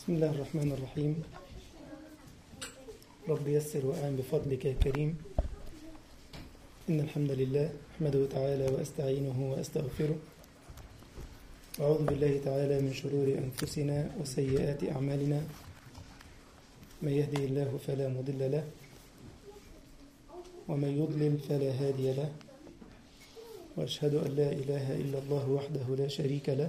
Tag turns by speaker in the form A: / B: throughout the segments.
A: بسم الله الرحمن الرحيم رب يسر وأعن بفضلك يا كريم إن الحمد لله أحمده تعالى وأستعينه وأستغفره أعوذ بالله تعالى من شرور أنفسنا وسيئات أعمالنا من يهدي الله فلا مضل له ومن يضلل فلا هادي له وأشهد أن لا إله إلا الله وحده لا شريك له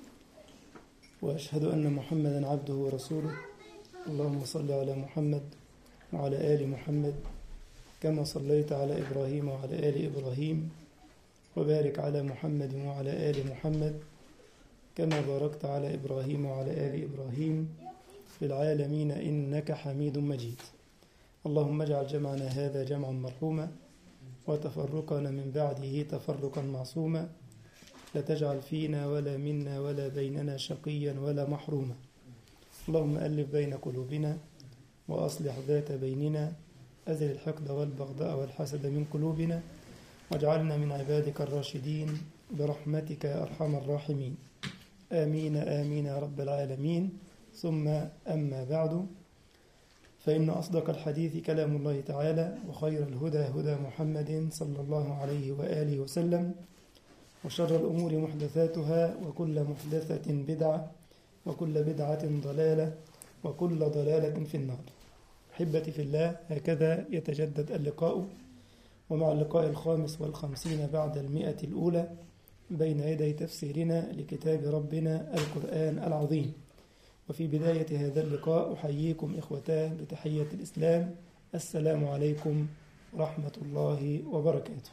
A: وأشهد أن محمدا عبده ورسوله اللهم صل على محمد وعلى آل محمد كما صليت على إبراهيم وعلى آل إبراهيم وبارك على محمد وعلى آل محمد كما باركت على إبراهيم وعلى آل إبراهيم في العالمين إنك حميد مجيد اللهم اجعل جمعنا هذا جمعا مرحوما وتفرقنا من بعده تفرقا معصوما لا تجعل فينا ولا منا ولا بيننا شقيا ولا محروما اللهم ألف بين قلوبنا وأصلح ذات بيننا أزل الحقد والبغضاء والحسد من قلوبنا واجعلنا من عبادك الراشدين برحمتك يا أرحم الراحمين آمين آمين يا رب العالمين ثم أما بعد فإن أصدق الحديث كلام الله تعالى وخير الهدى هدى محمد صلى الله عليه وآله وسلم وشر الأمور محدثاتها وكل محدثة بدعة وكل بدعة ضلالة وكل ضلالة في النار أحبتي في الله هكذا يتجدد اللقاء ومع اللقاء الخامس والخمسين بعد المئة الأولى بين يدي تفسيرنا لكتاب ربنا القرآن العظيم وفي بداية هذا اللقاء أحييكم إخوتاه بتحية الإسلام السلام عليكم ورحمة الله وبركاته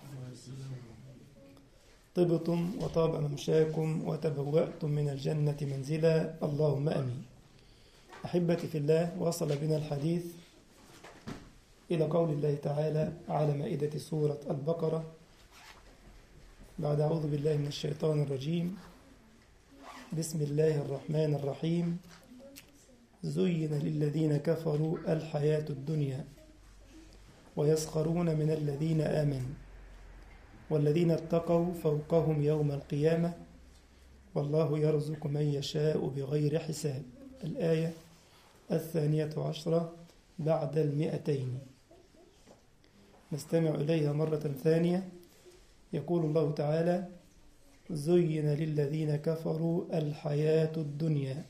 A: طبتم وطاب ممشاكم وتبوأتم من الجنة منزلا اللهم أمين أحبتي في الله وصل بنا الحديث إلى قول الله تعالى على مائدة سورة البقرة بعد أعوذ بالله من الشيطان الرجيم بسم الله الرحمن الرحيم زين للذين كفروا الحياة الدنيا ويسخرون من الذين آمنوا والذين اتقوا فوقهم يوم القيامة والله يرزق من يشاء بغير حساب الآية الثانية عشرة بعد المئتين نستمع إليها مرة ثانية يقول الله تعالى زين للذين كفروا الحياة الدنيا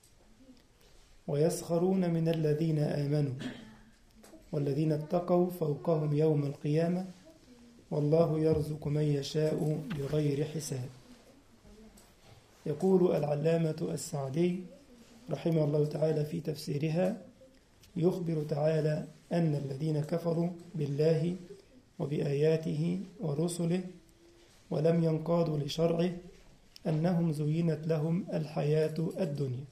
A: ويسخرون من الذين آمنوا والذين اتقوا فوقهم يوم القيامة والله يرزق من يشاء بغير حساب يقول العلامة السعدي رحمه الله تعالى في تفسيرها يخبر تعالى أن الذين كفروا بالله وبآياته ورسله ولم ينقادوا لشرعه أنهم زينت لهم الحياة الدنيا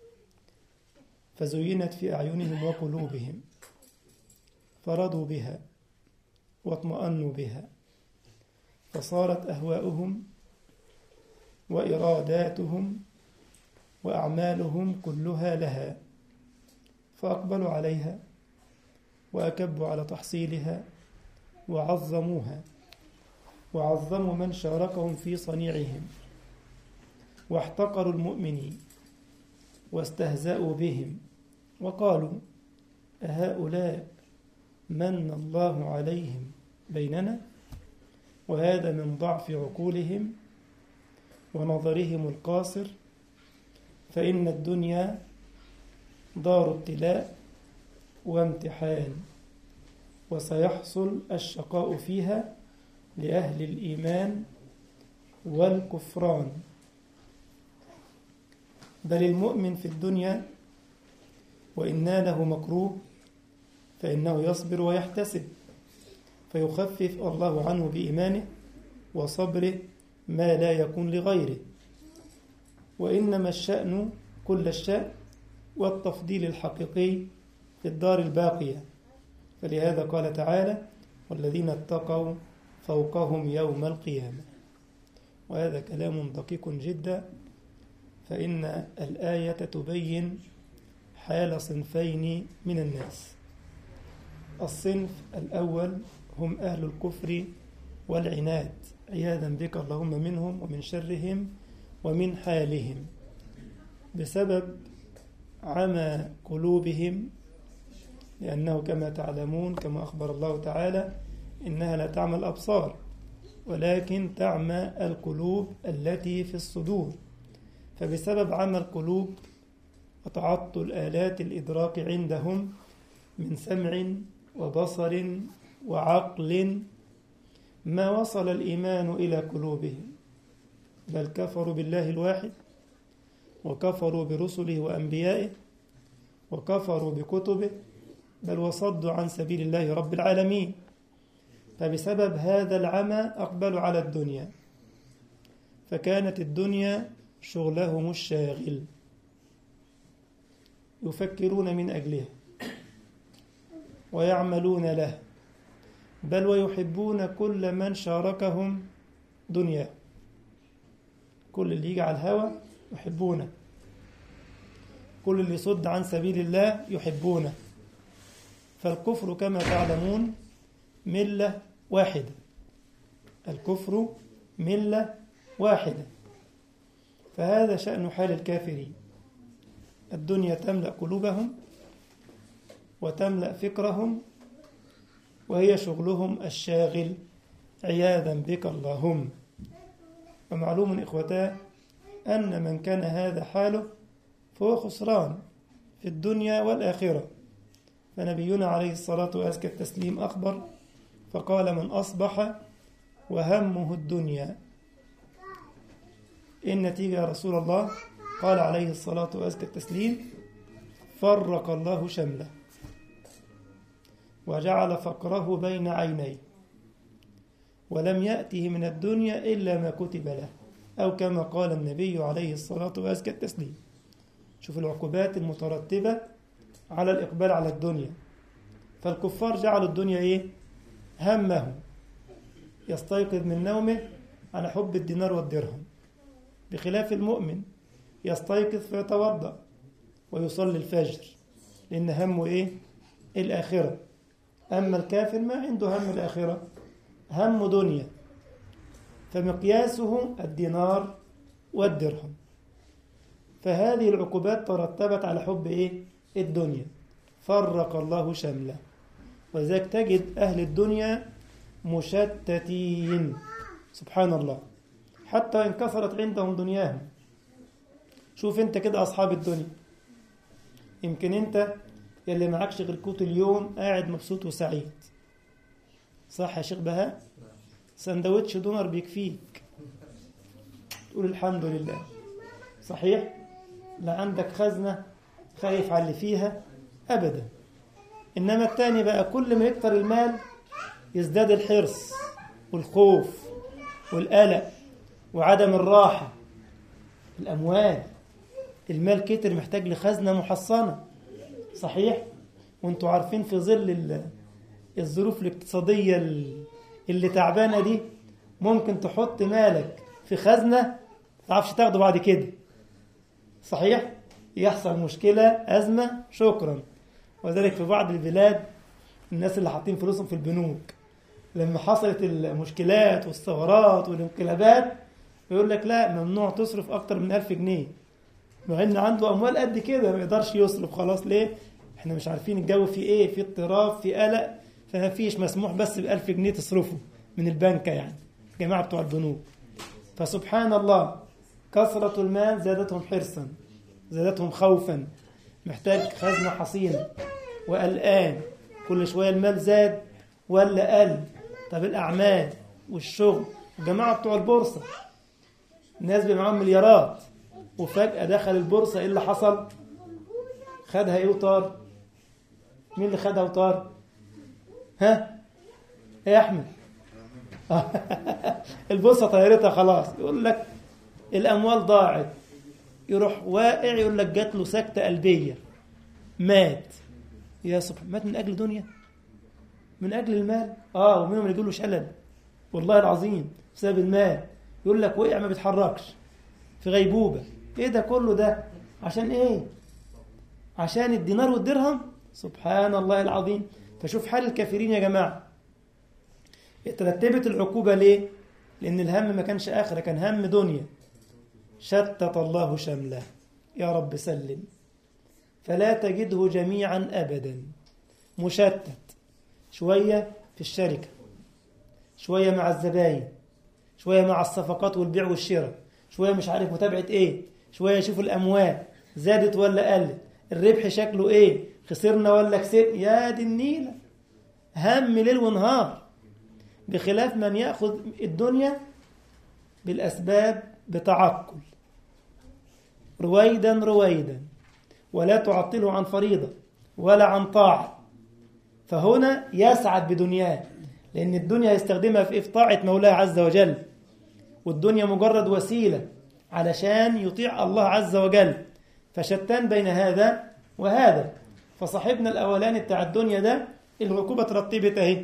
A: فزينت في أعينهم وقلوبهم فرضوا بها واطمأنوا بها فصارت أهواؤهم وإراداتهم وأعمالهم كلها لها فأقبلوا عليها وأكبوا على تحصيلها وعظموها وعظموا من شاركهم في صنيعهم واحتقروا المؤمنين واستهزأوا بهم وقالوا أهؤلاء من الله عليهم بيننا وهذا من ضعف عقولهم ونظرهم القاصر فإن الدنيا دار ابتلاء وامتحان وسيحصل الشقاء فيها لأهل الإيمان والكفران بل المؤمن في الدنيا وإن ناله مكروه فإنه يصبر ويحتسب فيخفف الله عنه بإيمانه وصبره ما لا يكون لغيره وإنما الشأن كل الشأن والتفضيل الحقيقي في الدار الباقية فلهذا قال تعالى والذين اتقوا فوقهم يوم القيامة وهذا كلام دقيق جدا فإن الآية تبين حال صنفين من الناس الصنف الأول هم أهل الكفر والعناد عياذا بك اللهم منهم ومن شرهم ومن حالهم بسبب عمى قلوبهم لأنه كما تعلمون كما أخبر الله تعالى إنها لا تعمى الأبصار ولكن تعمى القلوب التي في الصدور فبسبب عمى القلوب وتعطل آلات الإدراك عندهم من سمع وبصر وعقل ما وصل الإيمان إلى قلوبهم بل كفروا بالله الواحد وكفروا برسله وأنبيائه وكفروا بكتبه بل وصدوا عن سبيل الله رب العالمين فبسبب هذا العمى أقبلوا على الدنيا فكانت الدنيا شغلهم الشاغل يفكرون من أجله ويعملون له بل ويحبون كل من شاركهم دنياه كل اللي يجي على الهوى يحبونه كل اللي يصد عن سبيل الله يحبونه فالكفر كما تعلمون ملة واحدة الكفر ملة واحدة فهذا شأن حال الكافرين الدنيا تملأ قلوبهم وتملأ فكرهم وهي شغلهم الشاغل عياذا بك اللهم ومعلوم إخوتاه أن من كان هذا حاله فهو خسران في الدنيا والآخرة فنبينا عليه الصلاة وأزكى التسليم أخبر فقال من أصبح وهمه الدنيا إن نتيجة يا رسول الله قال عليه الصلاة وأزكى التسليم فرق الله شمله وجعل فقره بين عينيه ولم يأته من الدنيا إلا ما كتب له أو كما قال النبي عليه الصلاة وأزكى التسليم شوف العقوبات المترتبة على الإقبال على الدنيا فالكفار جعلوا الدنيا إيه؟ همه يستيقظ من نومه على حب الدينار والدرهم بخلاف المؤمن يستيقظ فيتوضأ ويصلي الفجر لأن همه إيه؟ الآخرة أما الكافر ما عنده هم الآخرة هم دنيا فمقياسه الدينار والدرهم فهذه العقوبات ترتبت على حب إيه؟ الدنيا فرق الله شمله ولذلك تجد أهل الدنيا مشتتين سبحان الله حتى إن كثرت عندهم دنياهم شوف أنت كده أصحاب الدنيا يمكن أنت يلي معكش غير كوت اليوم قاعد مبسوط وسعيد صح يا شيخ بهاء سندوتش دونر بيكفيك تقول الحمد لله صحيح لا عندك خزنة خايف على اللي فيها أبدا إنما التاني بقى كل ما يكتر المال يزداد الحرص والخوف والقلق وعدم الراحة الأموال المال كتر محتاج لخزنة محصنة صحيح وانتوا عارفين في ظل الظروف الاقتصادية اللي تعبانة دي ممكن تحط مالك في خزنة تعرفش تاخده بعد كده صحيح يحصل مشكلة أزمة شكرا وذلك في بعض البلاد الناس اللي حاطين فلوسهم في البنوك لما حصلت المشكلات والثورات والانقلابات يقول لك لا ممنوع تصرف أكتر من ألف جنيه مع إن عنده أموال قد كده ما يقدرش يصرف خلاص ليه؟ إحنا مش عارفين الجو فيه إيه في اضطراب في قلق فما فيش مسموح بس بألف جنيه تصرفه من البنكة يعني جماعة بتوع البنوك فسبحان الله كثرة المال زادتهم حرصا زادتهم خوفا محتاج خزنة حصينة وقلقان كل شوية المال زاد ولا قل طب الأعمال والشغل الجماعة بتوع البورصة الناس بيبقى معاهم مليارات وفجأة دخل البورصة إيه اللي حصل؟ خدها إيه وطار؟ مين اللي خدها وطار؟ ها؟ إيه يا أحمد؟ البورصة طيرتها خلاص يقول لك الأموال ضاعت يروح واقع يقول لك جات له سكتة قلبية مات يا سبحان مات من أجل دنيا من أجل المال آه ومنهم اللي يقول له شلل والله العظيم بسبب المال يقول لك وقع ما بيتحركش في غيبوبة إيه ده كله ده عشان إيه عشان الدينار والدرهم سبحان الله العظيم فشوف حال الكافرين يا جماعة اترتبت العقوبة ليه لأن الهم ما كانش آخرة كان هم دنيا شتت الله شمله يا رب سلم فلا تجده جميعا أبدا مشتت شوية في الشركة شوية مع الزباين شوية مع الصفقات والبيع والشراء شوية مش عارف متابعة ايه شوية يشوف الأموال زادت ولا قلت الربح شكله ايه خسرنا ولا كسب يا دي النيلة هم ليل ونهار بخلاف من يأخذ الدنيا بالأسباب بتعقل رويدا رويدا ولا تعطله عن فريضة ولا عن طاعة فهنا يسعد بدنياه لأن الدنيا يستخدمها في طاعة مولاه عز وجل والدنيا مجرد وسيلة علشان يطيع الله عز وجل فشتان بين هذا وهذا فصاحبنا الأولاني بتاع الدنيا ده العقوبة ترتبت اهي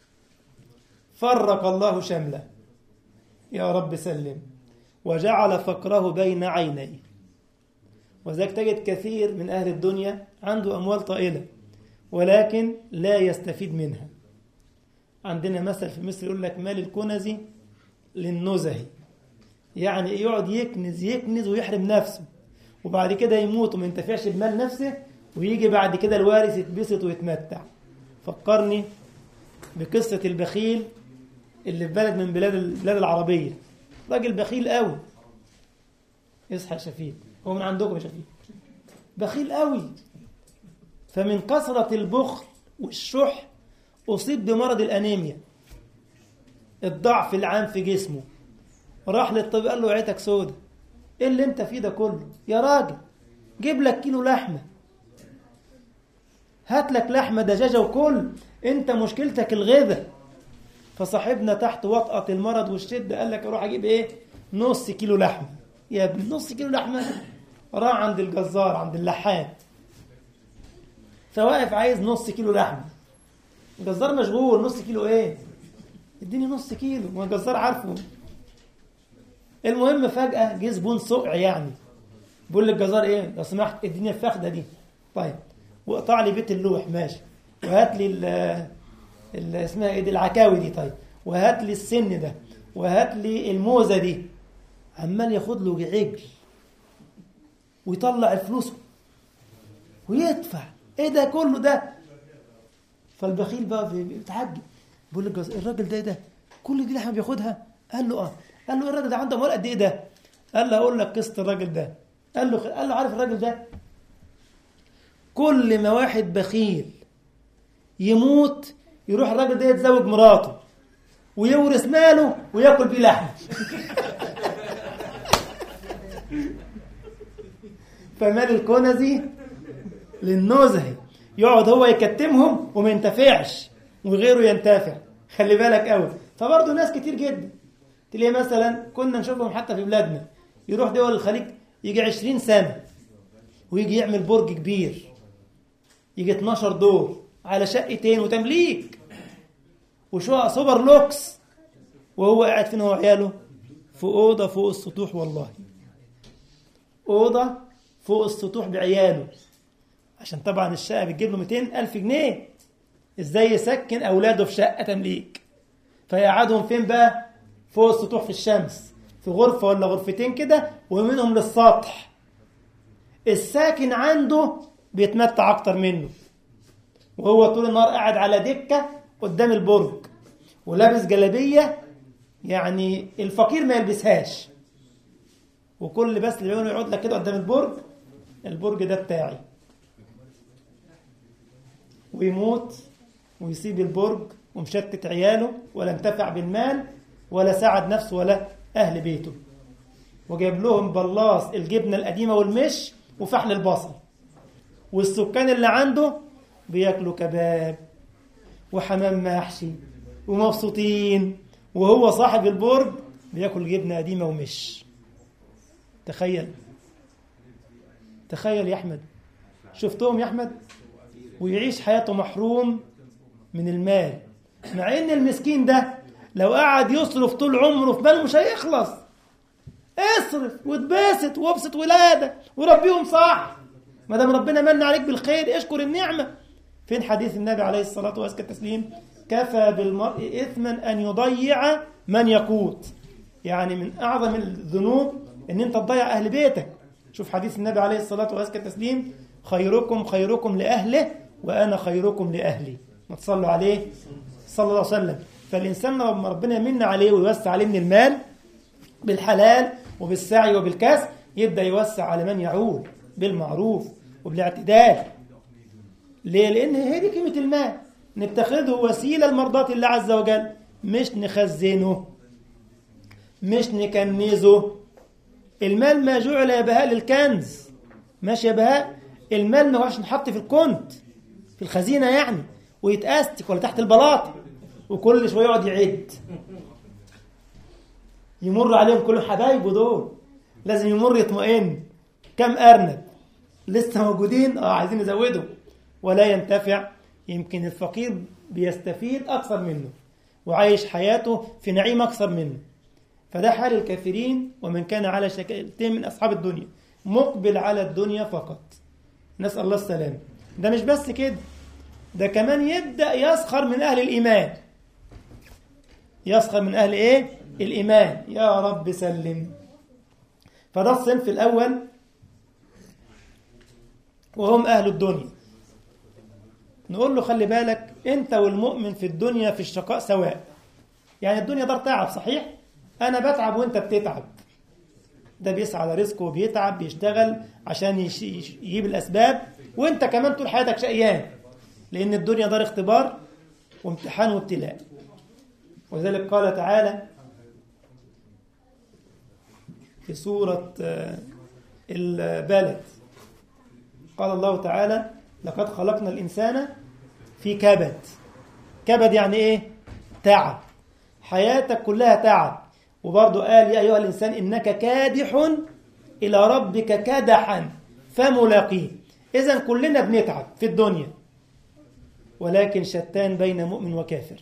A: فرق الله شمله يا رب سلم وجعل فقره بين عينيه وذلك تجد كثير من أهل الدنيا عنده أموال طائلة ولكن لا يستفيد منها عندنا مثل في مصر يقول لك مال الكنز للنزه يعني يقعد يكنز يكنز ويحرم نفسه وبعد كده يموت وما ينتفعش بمال نفسه ويجي بعد كده الوارث يتبسط ويتمتع فكرني بقصة البخيل اللي في بلد من بلاد البلاد العربية راجل بخيل قوي اصحى شفيق هو من عندكم يا شفيق بخيل قوي فمن كثرة البخل والشح أصيب بمرض الأنيميا الضعف العام في جسمه راح للطبيب قال له عيتك سودة ايه اللي انت فيه ده كله يا راجل جيب لك كيلو لحمة هات لك لحمة دجاجة وكل انت مشكلتك الغذاء فصاحبنا تحت وطأة المرض والشدة قال لك اروح اجيب ايه نص كيلو لحمة يا ابني نص كيلو لحمة راح عند الجزار عند اللحام فواقف عايز نص كيلو لحمة الجزار مشغول نص كيلو ايه اديني نص كيلو ما الجزار عارفه المهم فجأة جه زبون سقع يعني بيقول للجزار ايه لو سمحت اديني الفخده دي طيب واقطع لي بيت اللوح ماشي وهات لي ال ال- اسمها ايه دي العكاوي دي طيب وهات لي السن ده وهات لي الموزه دي عمال ياخد له عجل ويطلع الفلوس ويدفع ايه ده كله ده فالبخيل بقى بي- بيتعجب بيقول للجزار الراجل ده إيه ده كل دي لحمه بياخدها قال له اه قال له الراجل ده عنده اموال قد ايه ده قال له اقول لك قصه الراجل ده قال له قال له عارف الراجل ده كل ما واحد بخيل يموت يروح الراجل ده يتزوج مراته ويورث ماله وياكل بيه لحم فمال الكنزي للنزهي يقعد هو يكتمهم وما ينتفعش وغيره ينتفع خلي بالك قوي فبرضه ناس كتير جدا تلاقي مثلا كنا نشوفهم حتى في بلادنا يروح دول الخليج يجي 20 سنة ويجي يعمل برج كبير يجي 12 دور على شقتين وتمليك وشقق سوبر لوكس وهو قاعد فين هو وعياله في أوضة فوق السطوح والله أوضة فوق السطوح بعياله عشان طبعا الشقة بتجيب له 200 ألف جنيه ازاي يسكن أولاده في شقة تمليك فيقعدهم فين بقى فوق السطوح في الشمس في غرفة ولا غرفتين كده ومنهم للسطح الساكن عنده بيتمتع أكتر منه وهو طول النهار قاعد على دكة قدام البرج ولابس جلابية يعني الفقير ما يلبسهاش وكل بس اللي بيعمله يقعد لك كده قدام البرج البرج ده بتاعي ويموت ويسيب البرج ومشتت عياله ولا انتفع بالمال ولا ساعد نفسه ولا أهل بيته وجايب لهم بلاص الجبنة القديمة والمش وفحل البصل والسكان اللي عنده بياكلوا كباب وحمام محشي ومبسوطين وهو صاحب البرج بياكل جبنة قديمة ومش تخيل تخيل يا أحمد شفتهم يا أحمد ويعيش حياته محروم من المال مع ان المسكين ده لو قعد يصرف طول عمره في مال مش هيخلص اصرف واتبسط وابسط ولادك وربيهم صح ما دام ربنا من عليك بالخير اشكر النعمه فين حديث النبي عليه الصلاه وازكى التسليم كفى بالمرء اثما ان يضيع من يقوت يعني من اعظم الذنوب ان انت تضيع اهل بيتك شوف حديث النبي عليه الصلاة وأزكى التسليم خيركم خيركم لأهله وأنا خيركم لأهلي ما تصلوا عليه صلى الله عليه وسلم فالإنسان لما ربنا يمن عليه ويوسع عليه من المال بالحلال وبالسعي وبالكسب يبدأ يوسع على من يعول بالمعروف وبالاعتدال ليه؟ لأن هي دي قيمة المال نتخذه وسيلة لمرضاة الله عز وجل مش نخزنه مش نكنزه المال ما جعل يا بهاء للكنز ماشي يا بهاء المال ما هوش نحط في الكونت في الخزينة يعني ويتأستك ولا تحت البلاط وكل شوية يقعد يعد يمر عليهم كل حبايبه دول لازم يمر يطمئن كم أرنب لسه موجودين اه عايزين نزودهم ولا ينتفع يمكن الفقير بيستفيد أكثر منه وعايش حياته في نعيم أكثر منه فده حال الكافرين ومن كان على شكلتين من أصحاب الدنيا مقبل على الدنيا فقط نسأل الله السلام ده مش بس كده ده كمان يبدأ يسخر من أهل الإيمان يسخر من أهل إيه؟ الإيمان يا رب سلم فده الصنف الأول وهم أهل الدنيا نقول له خلي بالك أنت والمؤمن في الدنيا في الشقاء سواء يعني الدنيا دار تعب صحيح أنا بتعب وأنت بتتعب ده بيسعى على رزقه وبيتعب بيشتغل عشان يجيب الأسباب وأنت كمان طول حياتك شقيان لأن الدنيا دار اختبار وامتحان وابتلاء ولذلك قال تعالى في سورة البلد قال الله تعالى لقد خلقنا الإنسان في كبد كبد يعني إيه؟ تعب حياتك كلها تعب وبرضه قال يا أيها الإنسان إنك كادح إلى ربك كدحا فملاقيه إذا كلنا بنتعب في الدنيا ولكن شتان بين مؤمن وكافر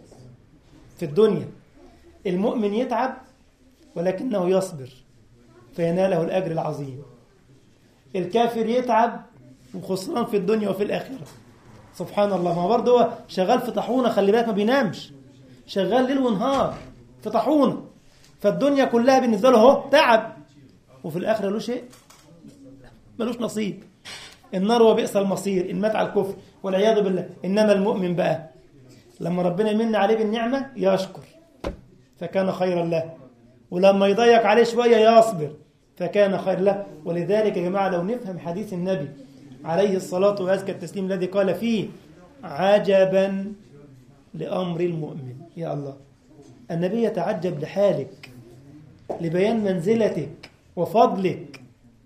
A: في الدنيا المؤمن يتعب ولكنه يصبر فيناله الأجر العظيم الكافر يتعب وخسران في الدنيا وفي الآخرة سبحان الله ما برضه هو شغال في طاحونة خلي بالك ما بينامش شغال ليل ونهار في طاحونة فالدنيا كلها بالنسبة له اهو تعب وفي الآخرة له شيء ملوش نصيب النار وبئس المصير إن مات على الكفر والعياذ بالله إنما المؤمن بقى لما ربنا يمن عليه بالنعمة يشكر فكان خيرا له ولما يضيق عليه شوية يصبر فكان خير له ولذلك يا جماعة لو نفهم حديث النبي عليه الصلاة وأزكى التسليم الذي قال فيه عجبا لأمر المؤمن يا الله النبي يتعجب لحالك لبيان منزلتك وفضلك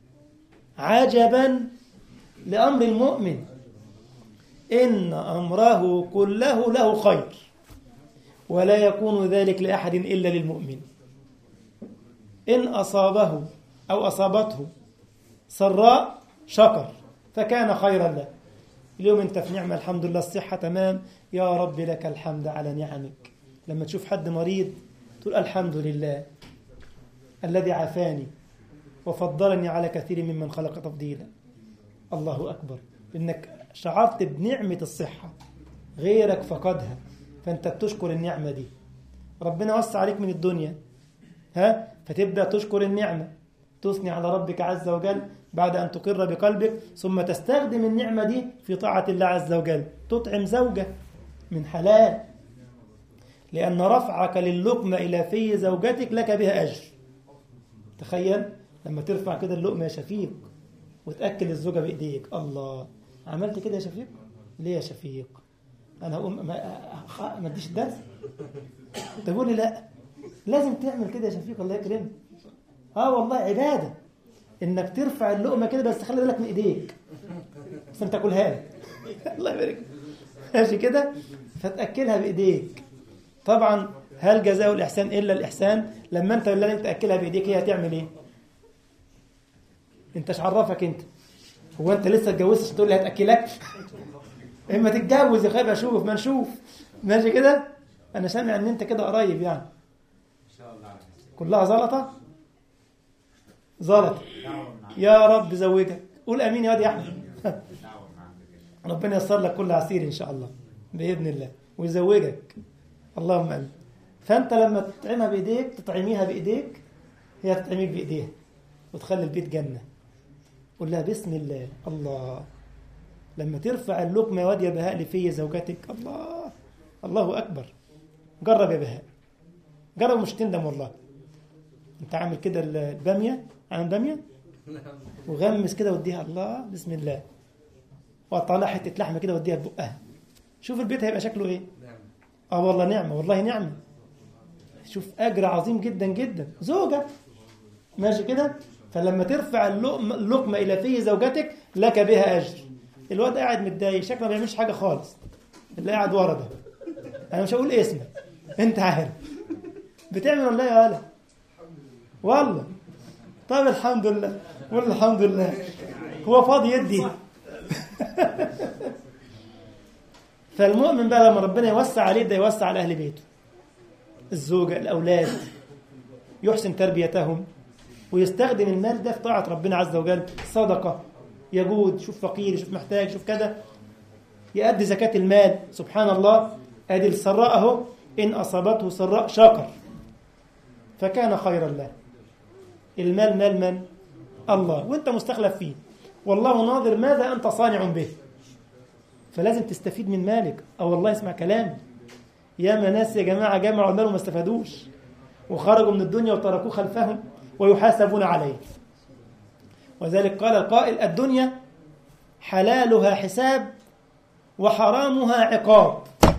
A: عجبا لأمر المؤمن إن أمره كله له خير ولا يكون ذلك لأحد إلا للمؤمن إن أصابه أو أصابته سراء شكر فكان خيرا له اليوم أنت في نعمة الحمد لله الصحة تمام يا رب لك الحمد على نعمك لما تشوف حد مريض تقول الحمد لله الذي عافاني وفضلني على كثير ممن خلق تفضيلا الله أكبر إنك شعرت بنعمة الصحة غيرك فقدها فأنت بتشكر النعمة دي ربنا وسع عليك من الدنيا ها فتبدأ تشكر النعمة تثني على ربك عز وجل بعد أن تقر بقلبك ثم تستخدم النعمة دي في طاعة الله عز وجل تطعم زوجة من حلال لأن رفعك للقمة إلى في زوجتك لك بها أجر تخيل لما ترفع كده اللقمة يا شفيق وتأكل الزوجة بإيديك الله عملت كده يا شفيق ليه يا شفيق أنا هقوم ما ما اديش الدرس تقول لي لا لازم تعمل كده يا شفيق الله يكرمك اه والله عبادة انك ترفع اللقمة كده بس خلي بالك من ايديك بس انت تاكلها لك الله يبارك ماشي كده فتأكلها بإيديك طبعا هل جزاء الإحسان إلا الإحسان لما أنت لازم تأكلها بإيديك هي هتعمل إيه أنت عرفك أنت هو أنت لسه اتجوزت عشان تقول لي هتأكلك إما تتجوز يا خيب أشوف ما نشوف ماشي كده أنا سامع إن أنت كده قريب يعني كلها زلطة زلطة يا رب زوجك قول أمين يا واد يا أحمد ربنا ييسر لك كل عسير إن شاء الله بإذن الله ويزوجك اللهم امين فانت لما تطعمها بايديك تطعميها بايديك هي تطعميك بايديها وتخلي البيت جنه قول لها بسم الله الله لما ترفع اللقمة واد يا بهاء لفي زوجتك الله الله أكبر جرب يا بهاء جرب مش تندم والله انت عامل كده البامية عامل بامية وغمس كده وديها الله بسم الله وطلع حتة لحمة كده وديها ببقها شوف البيت هيبقى شكله ايه اه والله نعمة والله نعمة شوف أجر عظيم جدا جدا زوجة ماشي كده فلما ترفع اللقمة, اللقمة إلى في زوجتك لك بها أجر الواد قاعد متضايق شكله ما بيعملش حاجة خالص اللي قاعد ورا ده أنا مش هقول اسمك أنت عارف بتعمل ولا يا ولا والله طيب الحمد لله قول الحمد لله هو فاضي يدي فالمؤمن بقى لما ربنا يوسع عليه ده يوسع على أهل بيته الزوجة الأولاد يحسن تربيتهم ويستخدم المال ده في طاعة ربنا عز وجل صدقة يجود شوف فقير شوف محتاج شوف كذا يؤدي زكاة المال سبحان الله ادي السراء اهو إن أصابته سراء شكر فكان خيرا له المال مال من؟ الله وانت مستخلف فيه والله ناظر ماذا أنت صانع به فلازم تستفيد من مالك أو والله اسمع كلامي ياما ناس يا جماعة جمعوا المال وما استفادوش وخرجوا من الدنيا وتركوه خلفهم ويحاسبون عليه وذلك قال القائل الدنيا حلالها حساب وحرامها عقاب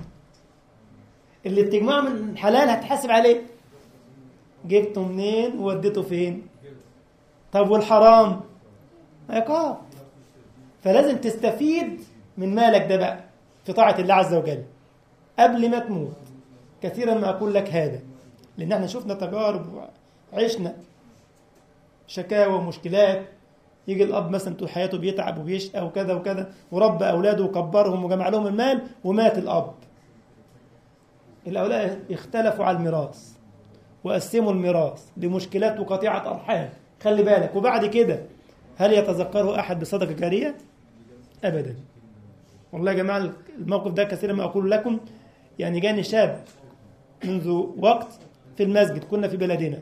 A: اللي بتجمعه من حلال هتحاسب عليه جبته منين ووديته فين طب والحرام عقاب فلازم تستفيد من مالك ده بقى في طاعة الله عز وجل قبل ما تموت كثيرا ما أقول لك هذا لأن احنا شفنا تجارب وعشنا شكاوى ومشكلات يجي الأب مثلا طول حياته بيتعب وبيشقى وكذا وكذا وربى أولاده وكبرهم وجمع لهم المال ومات الأب الأولاد اختلفوا على الميراث وقسموا الميراث لمشكلات وقطيعة أرحام خلي بالك وبعد كده هل يتذكره أحد بصدقة جارية؟ أبدا والله يا جماعة الموقف ده كثيرا ما أقول لكم يعني جاني شاب منذ وقت في المسجد كنا في بلدنا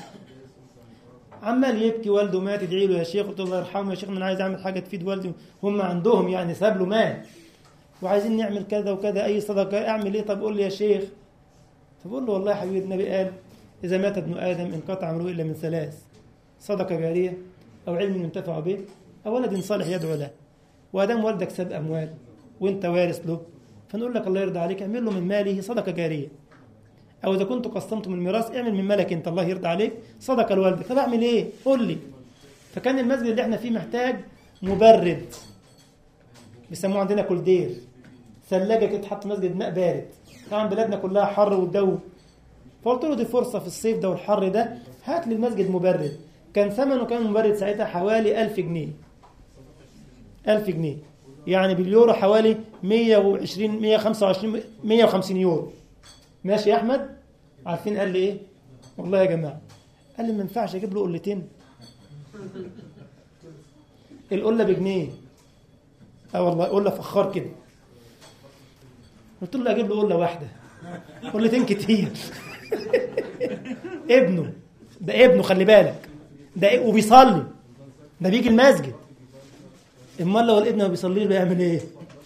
A: عمال يبكي والده مات ادعي له يا شيخ قلت له الله يرحمه يا شيخ انا عايز اعمل حاجه تفيد والدي هم عندهم يعني ساب له مال وعايزين نعمل كذا وكذا اي صدقه اعمل ايه طب قول لي يا شيخ فبقول له والله يا حبيبي النبي قال اذا مات ابن ادم انقطع عمره الا من ثلاث صدقه جاريه او علم ينتفع به او ولد صالح يدعو له وادام والدك ساب اموال وانت وارث له فنقول لك الله يرضى عليك اعمل له من ماله صدقه جاريه او اذا كنت قسمت من الميراث اعمل من مالك انت الله يرضى عليك صدقه لوالدك طب اعمل ايه قول لي فكان المسجد اللي احنا فيه محتاج مبرد بيسموه عندنا كولدير ثلاجه كده تحط مسجد ماء بارد طبعا بلادنا كلها حر والجو فقلت له دي فرصه في الصيف ده والحر ده هات لي المسجد مبرد كان ثمنه كان مبرد ساعتها حوالي 1000 جنيه 1000 جنيه يعني باليورو حوالي 120 125 150 يورو ماشي يا احمد عارفين قال لي ايه والله يا جماعه قال لي ما ينفعش اجيب له قلتين القله بجنيه اه والله قله فخار كده قلت له اجيب له قله واحده قلتين كتير ابنه ده ابنه خلي بالك ده إيه؟ وبيصلي ده بيجي المسجد امال لو الابن ما بيصليش بيعمل ايه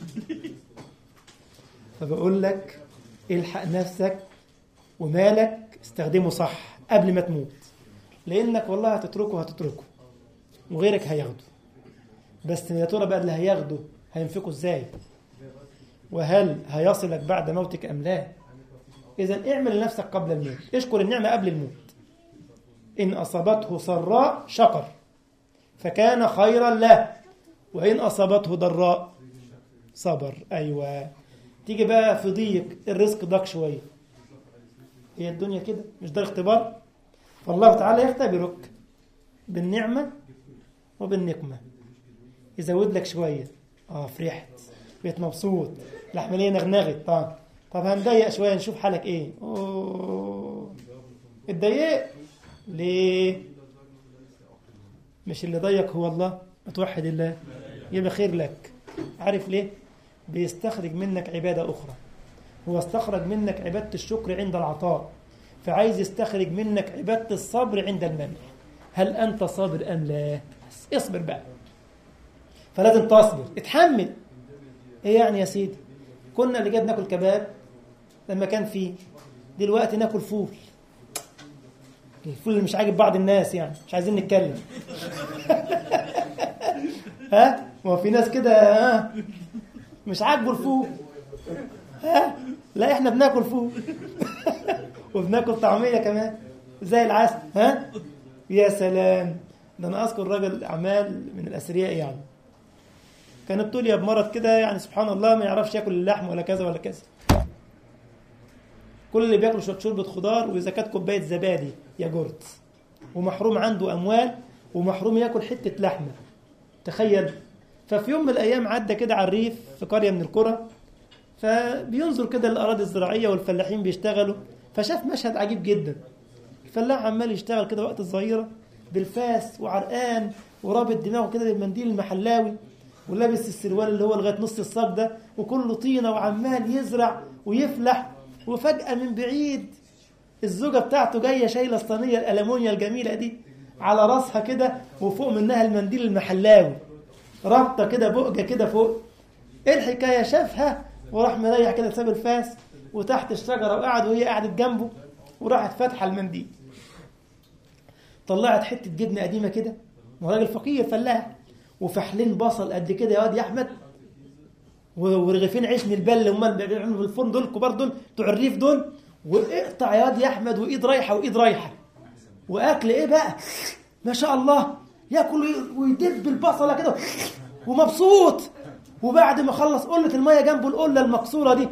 A: فبقول لك الحق نفسك ومالك استخدمه صح قبل ما تموت لانك والله هتتركه هتتركه وغيرك هياخده بس يا ترى بقى اللي هياخده هينفقه ازاي وهل هيصلك بعد موتك ام لا اذا اعمل لنفسك قبل الموت اشكر النعمه قبل الموت ان اصابته سراء شكر فكان خيرا له وان اصابته ضراء صبر ايوه تيجي بقى في ضيق الرزق ضاق شويه هي الدنيا كده مش ده اختبار فالله تعالى يختبرك بالنعمه وبالنقمه يزود لك شويه اه فرحت بقيت مبسوط العمليه نغنغت طب طب هنضيق شويه نشوف حالك ايه اوه اتضايقت ليه مش اللي ضيق هو الله توحد الله يبقى خير لك عارف ليه بيستخرج منك عبادة أخرى هو استخرج منك عبادة الشكر عند العطاء فعايز يستخرج منك عبادة الصبر عند المنع هل أنت صابر أم لا اصبر بقى فلازم تصبر اتحمل ايه يعني يا سيدي كنا اللي جاب ناكل كباب لما كان فيه دلوقتي ناكل فول الفول اللي مش عاجب بعض الناس يعني مش عايزين نتكلم ها ما في ناس كده ها مش عاجبه الفول ها لا احنا بناكل فول وبناكل طعميه كمان زي العسل ها يا سلام ده انا اذكر راجل اعمال من الاثرياء يعني كان ابتلي بمرض كده يعني سبحان الله ما يعرفش ياكل اللحم ولا كذا ولا كذا كل اللي بياكل شويه شوربه خضار واذا كانت كوبايه زبادي يا جرد ومحروم عنده اموال ومحروم ياكل حته لحمه تخيل ففي يوم من الايام عدى كده على الريف في قريه من القرى فبينظر كده للاراضي الزراعيه والفلاحين بيشتغلوا فشاف مشهد عجيب جدا الفلاح عمال يشتغل كده وقت الظهيره بالفاس وعرقان ورابط دماغه كده بالمنديل المحلاوي ولابس السروال اللي هو لغايه نص الصاج ده وكله طينه وعمال يزرع ويفلح وفجاه من بعيد الزوجه بتاعته جايه شايله الصينيه الالمونيا الجميله دي على راسها كده وفوق منها المنديل المحلاوي رابطه كده بؤجه كده فوق ايه الحكايه شافها وراح مريح كده ساب الفاس وتحت الشجره وقعد وهي قعدت جنبه وراحت فاتحه المنديل طلعت حته جبنه قديمه كده وراجل فقير فلاح وفحلين بصل قد كده يا واد يا احمد ورغيفين عيش من البل هم بيعملوا في الفرن دول الكبار دول بتوع الريف دول واقطع يا واد يا احمد وايد رايحه وايد رايحه واكل ايه بقى ما شاء الله ياكل ويدب البصله كده ومبسوط وبعد ما خلص قله الميه جنبه القله المكسوره دي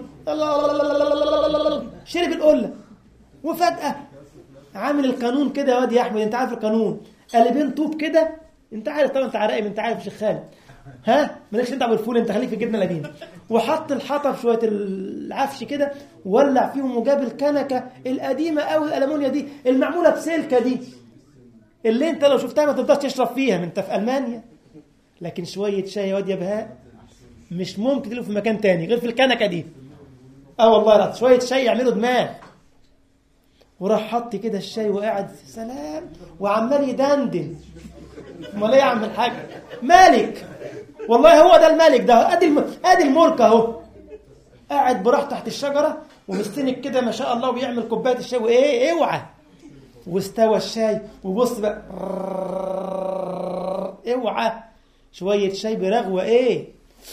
A: شرب القله وفجاه عامل القانون كده يا واد يا احمد انت عارف القانون قلبين طوب كده انت عارف طبعا انت عراقب انت عارف شيخ خالد ها مالكش انت بالفول انت خليك في الجبنه القديمه وحط الحطب شويه العفش كده ولع فيهم وجاب الكنكه القديمه قوي الالمونيا دي المعموله بسلكه دي اللي انت لو شفتها ما تقدرش تشرب فيها من انت في المانيا لكن شويه شاي يا واد يا بهاء مش ممكن تلاقيه في مكان تاني غير في الكنكه دي اه والله لا شويه شاي يعملوا دماغ وراح حط كده الشاي وقاعد سلام وعمال يدندن امال ايه يا عم الحاج مالك والله هو ده الملك ده ادي الم... ادي الملك اهو قاعد براحته تحت الشجره ومستنك كده ما شاء الله ويعمل كوبايه الشاي وايه اوعى واستوى الشاي وبص بقى اوعى شويه شاي برغوه ايه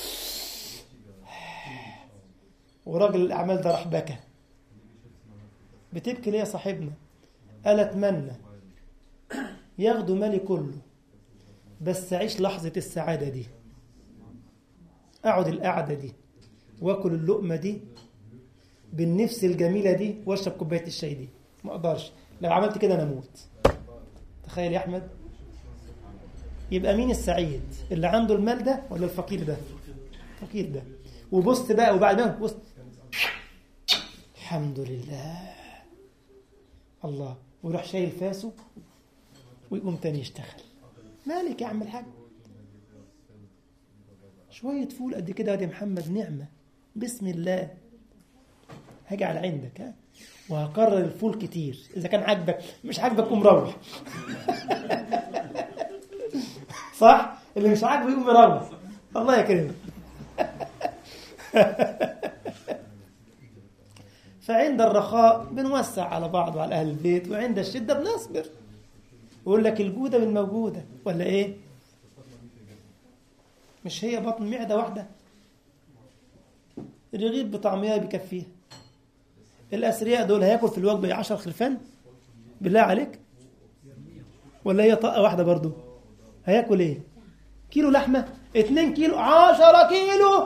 A: وراجل الاعمال ده راح بكى بتبكي ليه يا صاحبنا قال اتمنى ياخدوا مالي كله بس أعيش لحظة السعادة دي أقعد القعدة دي وآكل اللقمة دي بالنفس الجميلة دي واشرب كوباية الشاي دي ما أقدرش لو عملت كده أنا أموت تخيل يا أحمد يبقى مين السعيد اللي عنده المال ده ولا الفقير ده الفقير ده وبص بقى وبعد ما بص الحمد لله الله ويروح شايل فاسه ويقوم تاني يشتغل مالك يا عم الحاج شوية فول قد كده يا محمد نعمة بسم الله هاجي على عندك ها وهكرر الفول كتير إذا كان عاجبك مش عاجبك قوم روح صح؟ اللي مش عاجبه يقوم يروح الله يكرمك فعند الرخاء بنوسع على بعض وعلى أهل البيت وعند الشدة بنصبر ويقول لك الجودة بالموجودة ولا إيه؟ مش هي بطن معدة واحدة الرغيف بطعمية بيكفيها الأثرياء دول هياكل في الوجبة 10 خرفان بالله عليك ولا هي طاقة واحدة برضو هياكل ايه كيلو لحمة 2 كيلو 10 كيلو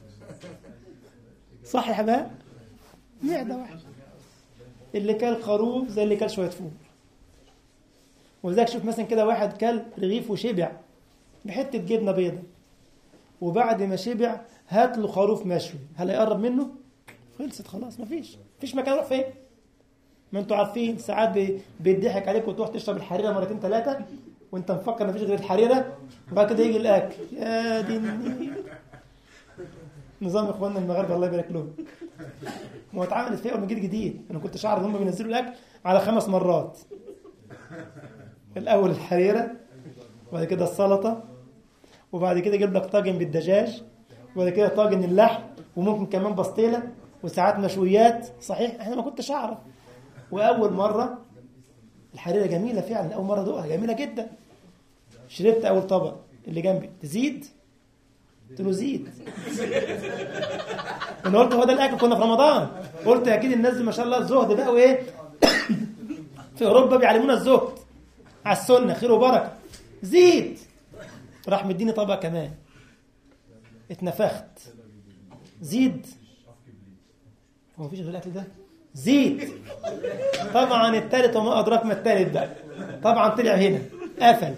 A: صح يا حبايب معدة واحدة اللي كل خروف زي اللي كل شوية فول ولذلك شوف مثلا كده واحد كل رغيف وشبع بحتة جبنة بيضة وبعد ما شبع هات له خروف مشوي هل هيقرب منه؟ خلصت خلاص مفيش مفيش مكان يروح فين؟ ما انتوا عارفين ساعات بي- بيضحك عليك وتروح تشرب الحريره مرتين ثلاثه وانت مفكر مفيش غير الحريره وبعد كده يجي الاكل يا دي النيل. نظام اخواننا المغاربه الله يبارك لهم ما هو اتعملت فيه اول ما جيت جديد انا كنت شعر ان هم بينزلوا الاكل على خمس مرات الاول الحريره وبعد كده السلطه وبعد كده يجيب لك طاجن بالدجاج وبعد كده طاجن اللحم وممكن كمان بسطيله وساعات مشويات صحيح احنا ما كنتش اعرف واول مره الحريره جميله فعلا اول مره ادوقها جميله جدا شربت اول طبق اللي جنبي تزيد قلت له زيد انا قلت هو ده الاكل كنا في رمضان قلت اكيد الناس دي ما شاء الله الزهد بقى وايه في اوروبا بيعلمونا الزهد على السنه خير وبركه زيد راح مديني طبق كمان اتنفخت زيد هو مفيش غير الاكل ده زيد طبعا التالت وما ادراك ما التالت بقى طبعا طلع هنا قفل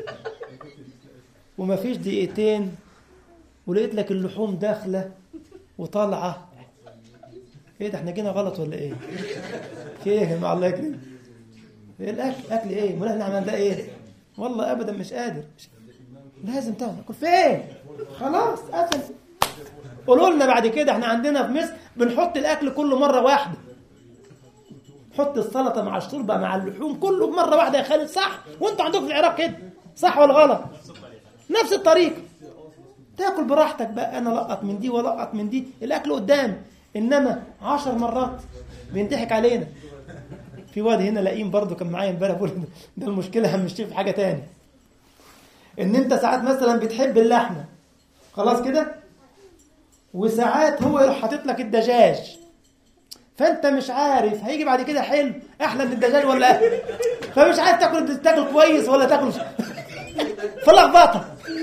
A: ومفيش دقيقتين ولقيت لك اللحوم داخله وطالعه ايه ده احنا جينا غلط ولا ايه؟ في ايه يا جماعه الله يكرمك؟ ايه الاكل اكل ايه؟ امال احنا عملنا ده ايه؟ والله ابدا مش قادر لازم تعمل اكل فين؟ خلاص قفل قولوا لنا بعد كده احنا عندنا في مصر بنحط الاكل كله مره واحده حط السلطه مع الشوربه مع اللحوم كله مره واحده يا خالد صح وانتوا عندكم في العراق كده صح ولا غلط نفس الطريقه تاكل براحتك بقى انا لقط من دي ولقط من دي الاكل قدام انما عشر مرات بينضحك علينا في واد هنا لاقيين برضه كان معايا امبارح بيقول ده المشكله همشيه في حاجه تاني ان انت ساعات مثلا بتحب اللحمه خلاص كده وساعات هو يروح حاطط لك الدجاج فانت مش عارف هيجي بعد كده حلو احلى من الدجاج ولا ايه فمش عارف تاكل تاكل كويس ولا تاكل فلخبطه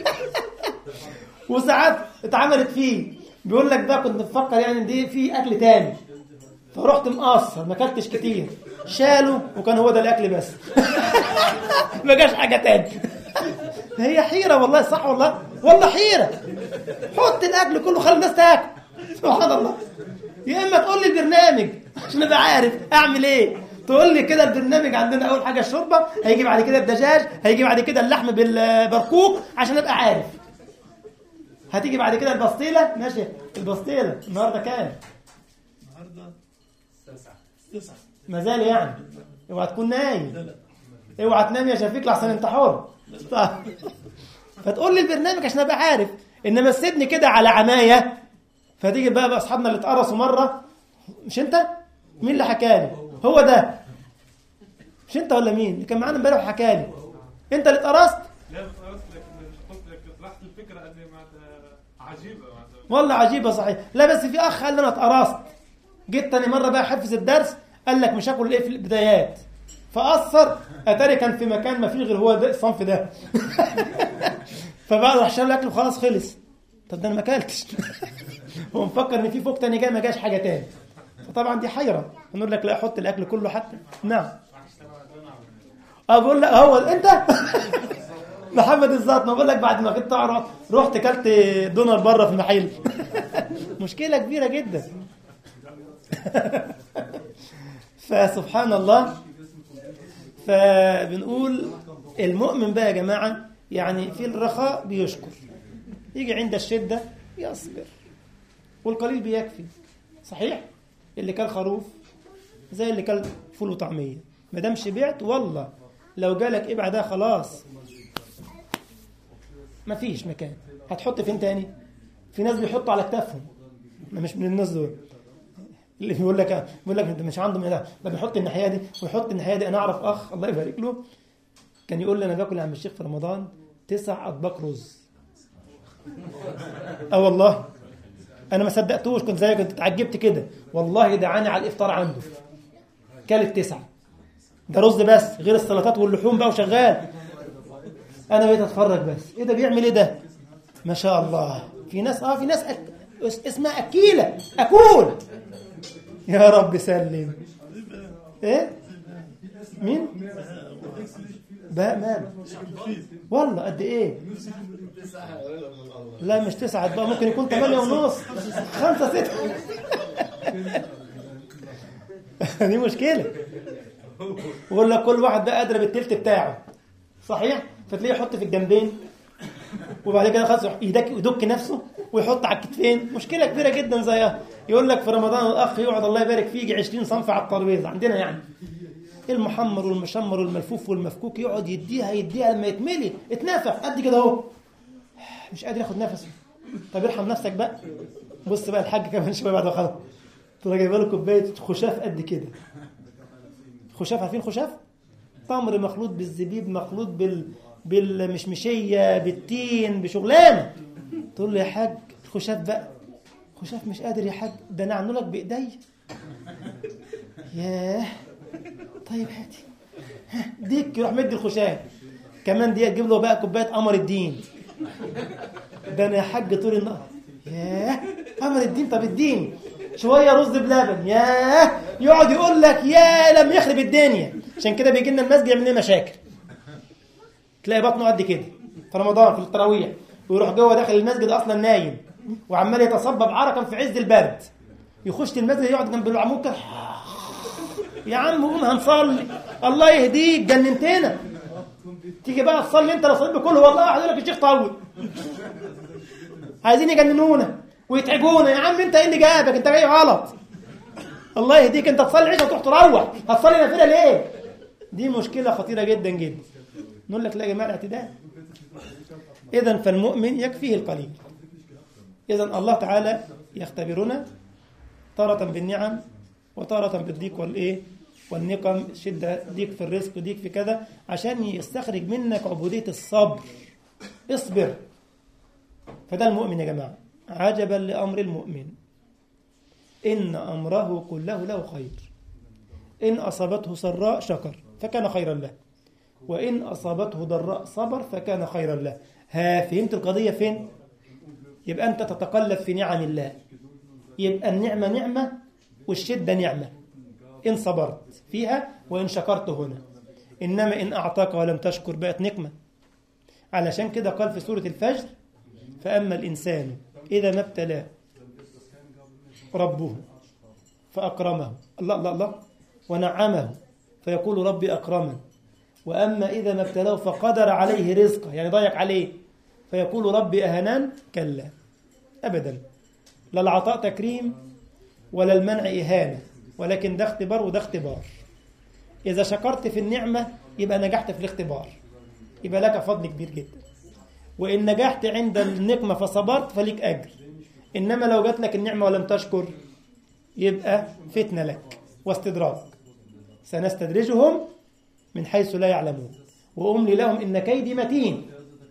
A: وساعات اتعملت فيه بيقول لك ده كنت بفكر يعني دي في اكل تاني فرحت مقصر ما اكلتش كتير شالوا وكان هو ده الاكل بس ما جاش حاجه تاني هي حيره والله صح والله والله حيره حط الاكل كله خلي الناس تاكل سبحان الله يا اما تقول لي البرنامج عشان ابقى عارف اعمل ايه تقول لي كده البرنامج عندنا اول حاجه الشوربه هيجي بعد كده الدجاج هيجي بعد كده اللحم بالبرقوق عشان ابقى عارف هتيجي بعد كده البسطيله ماشي البسطيله النهارده كام
B: النهارده تسعة تسعة
A: ما زال يعني اوعى تكون نايم اوعى تنام يا شفيق لحسن انت حر طيب. فتقول لي البرنامج عشان ابقى عارف انما تسيبني كده على عمايه فتيجي بقى, بقى اصحابنا اللي اتقرصوا مره مش انت مين اللي حكالي هو ده مش انت ولا مين اللي كان معانا امبارح وحكالي انت اللي اتقرصت
B: لا خلاص لك قلت لك طرحت الفكرة أن معناتها عجيبة معناتها
A: والله عجيبه صحيح لا بس في اخ قال لي انا اتقرصت جيت تاني مره بقى حفظ الدرس قال لك مش هاكل ايه في البدايات فاثر اتاري كان في مكان ما فيش غير هو ده الصنف ده فبقى راح شال الاكل وخلاص خلص طب ده انا ما اكلتش هو مفكر ان في فوق تاني جاي ما جاش حاجه تاني فطبعا دي حيره نقول لك لا حط الاكل كله حتى نعم اه بقول لك هو انت محمد الزاط ما بقول لك بعد ما كنت تعرف رحت كلت دونر بره في المحل مشكله كبيره جدا فسبحان الله فبنقول المؤمن بقى يا جماعه يعني في الرخاء بيشكر يجي عند الشده يصبر والقليل بيكفي صحيح اللي كان خروف زي اللي كان فول وطعميه ما دام شبعت والله لو جالك ايه بعدها خلاص مفيش مكان هتحط فين تاني في ناس بيحطوا على كتافهم انا مش من الناس دول اللي بيقول لك بيقول لك انت مش عنده من ده ده بيحط الناحيه دي ويحط الناحيه دي انا اعرف اخ الله يبارك له كان يقول لي انا باكل يا عم الشيخ في رمضان تسع اطباق رز اه والله انا ما صدقتوش كنت زيك كنت اتعجبت كده والله دعاني على الافطار عنده كلت تسعه ده رز بس غير السلطات واللحوم بقى وشغال انا بقيت اتفرج بس ايه ده بيعمل ايه ده ما شاء الله في ناس اه في ناس أك... اسمها اكيله اكول يا رب سلم ايه مين بقى ماله والله قد ايه لا مش تسعة بقى ممكن يكون ثمانية ونص خمسة ستة دي مشكلة ويقول لك كل واحد بقى أدرى بالتلت بتاعه صحيح فتلاقيه يحط في الجنبين وبعد كده خلاص يدك يدك نفسه ويحط على الكتفين مشكلة كبيرة جدا زيها يقول لك في رمضان الأخ يقعد الله يبارك فيه يجي 20 صنف على الترابيزة عندنا يعني المحمر والمشمر والملفوف والمفكوك يقعد يديها يديها لما يتملي اتنفخ قد كده اهو مش قادر ياخد نفسه طب ارحم نفسك بقى بص بقى الحاج كمان شويه بعد ما خلاص تروح جايبه له كوبايه خشاف قد كده خشاف عارفين خشاف تمر مخلوط بالزبيب مخلوط بال بالمشمشيه بالتين بشغلانه تقول له يا حاج الخشاف بقى خشاف مش قادر يا حاج ده انا عامله لك بايديا ياه طيب هاتي ها، ديك يروح مدي الخشاف كمان دي تجيب له بقى كوبايه قمر الدين ده انا يا حاج طول النهار ياه قمر الدين طب الدين شويه رز بلبن ياه يقعد يقول لك يا لم يخرب الدنيا عشان كده بيجي لنا المسجد يعمل لنا مشاكل تلاقي بطنه قد كده في رمضان في التراويح ويروح جوه داخل المسجد اصلا نايم وعمال يتصبب عرقا في عز البرد يخش المسجد يقعد جنب العمود كده يا عم قوم هنصلي الله يهديك جننتنا تيجي بقى تصلي انت لو صليت بكل والله واحد يقول لك الشيخ طول عايزين يجننونا ويتعبونا يا عم انت ايه اللي جابك انت جاي غلط الله يهديك انت تصلي العشاء وتروح تروح هتصلي نافله ليه دي مشكله خطيره جدا جدا نقول لك لا يا جماعه الاعتدال اذا فالمؤمن يكفيه القليل اذا الله تعالى يختبرنا تارة بالنعم وتارة بالضيق والايه والنقم شدة ضيق في الرزق ضيق في كذا عشان يستخرج منك عبودية الصبر اصبر فده المؤمن يا جماعة عجبا لأمر المؤمن إن أمره كله له خير إن أصابته سراء شكر فكان خيرا له وإن أصابته ضراء صبر فكان خيرا له ها فهمت القضية فين؟ يبقى أنت تتقلب في نعم الله يبقى النعمة نعمة والشدة نعمة إن صبرت فيها وإن شكرت هنا إنما إن أعطاك ولم تشكر بقت نقمة علشان كده قال في سورة الفجر فأما الإنسان إذا ما ابتلاه ربه فأكرمه الله الله الله ونعمه فيقول ربي أكرمن وأما إذا ما ابتلاه فقدر عليه رزقه يعني ضيق عليه فيقول ربي أهنان كلا أبدا لا العطاء تكريم ولا المنع إهانة ولكن ده اختبار وده اختبار إذا شكرت في النعمة يبقى نجحت في الاختبار يبقى لك فضل كبير جدا وإن نجحت عند النقمة فصبرت فليك أجر إنما لو جات لك النعمة ولم تشكر يبقى فتنة لك واستدراج سنستدرجهم من حيث لا يعلمون وأملي لهم إن كيدي متين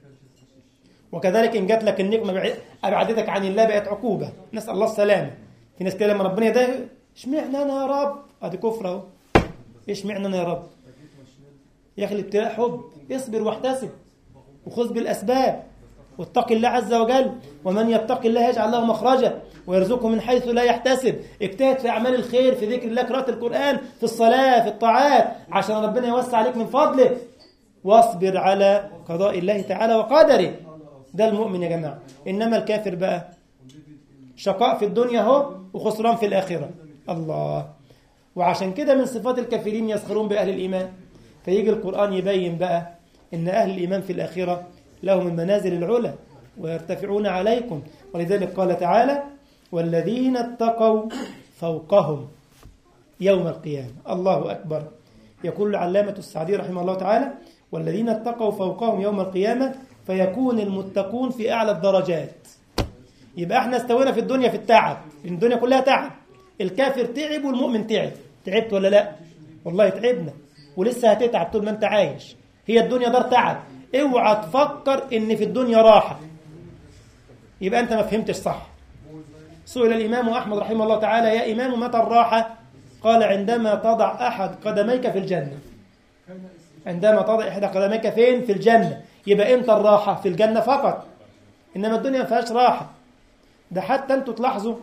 A: وكذلك إن جات لك النقمة أبعدتك عن الله بقت عقوبة نسأل الله السلامة في ناس كده لما ربنا يضايق اشمعنى أنا يا رب أدي كفر أهو اشمعنى أنا يا رب يا أخي الابتلاء حب اصبر واحتسب وخذ بالأسباب واتق الله عز وجل ومن يتق الله يجعل له مخرجا ويرزقه من حيث لا يحتسب اجتهد في أعمال الخير في ذكر الله قراءة القرآن في الصلاة في الطاعات عشان ربنا يوسع عليك من فضله واصبر على قضاء الله تعالى وقدره ده المؤمن يا جماعة إنما الكافر بقى شقاء في الدنيا اهو وخسران في الآخرة الله وعشان كده من صفات الكافرين يسخرون بأهل الإيمان فيجي القرآن يبين بقى إن أهل الإيمان في الآخرة لهم المنازل العلى ويرتفعون عليكم ولذلك قال تعالى والذين اتقوا فوقهم يوم القيامة الله أكبر يقول العلامة السعدي رحمه الله تعالى والذين اتقوا فوقهم يوم القيامة فيكون المتقون في أعلى الدرجات يبقى احنا استوينا في الدنيا في التعب الدنيا كلها تعب الكافر تعب والمؤمن تعب تعبت ولا لا والله تعبنا ولسه هتتعب طول ما انت عايش هي الدنيا دار تعب اوعى تفكر ان في الدنيا راحة يبقى انت ما فهمتش صح سئل الامام احمد رحمه الله تعالى يا امام متى الراحة قال عندما تضع احد قدميك في الجنة عندما تضع احدى قدميك فين في الجنة يبقى امتى الراحة في الجنة فقط انما الدنيا ما فيهاش راحة ده حتى انتوا تلاحظوا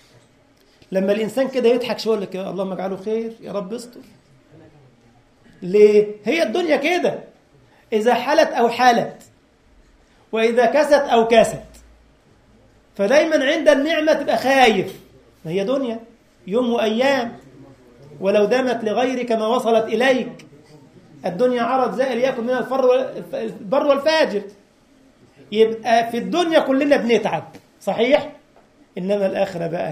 A: لما الانسان كده يضحك شويه لك يا اللهم اجعله خير يا رب استر ليه هي الدنيا كده اذا حلت او حالت واذا كست او كست فدايما عند النعمه تبقى خايف ما هي دنيا يوم وايام ولو دامت لغيرك ما وصلت اليك الدنيا عرض زائل ياكل منها الفر البر والفاجر يبقى في الدنيا كلنا بنتعب صحيح انما الاخره بقى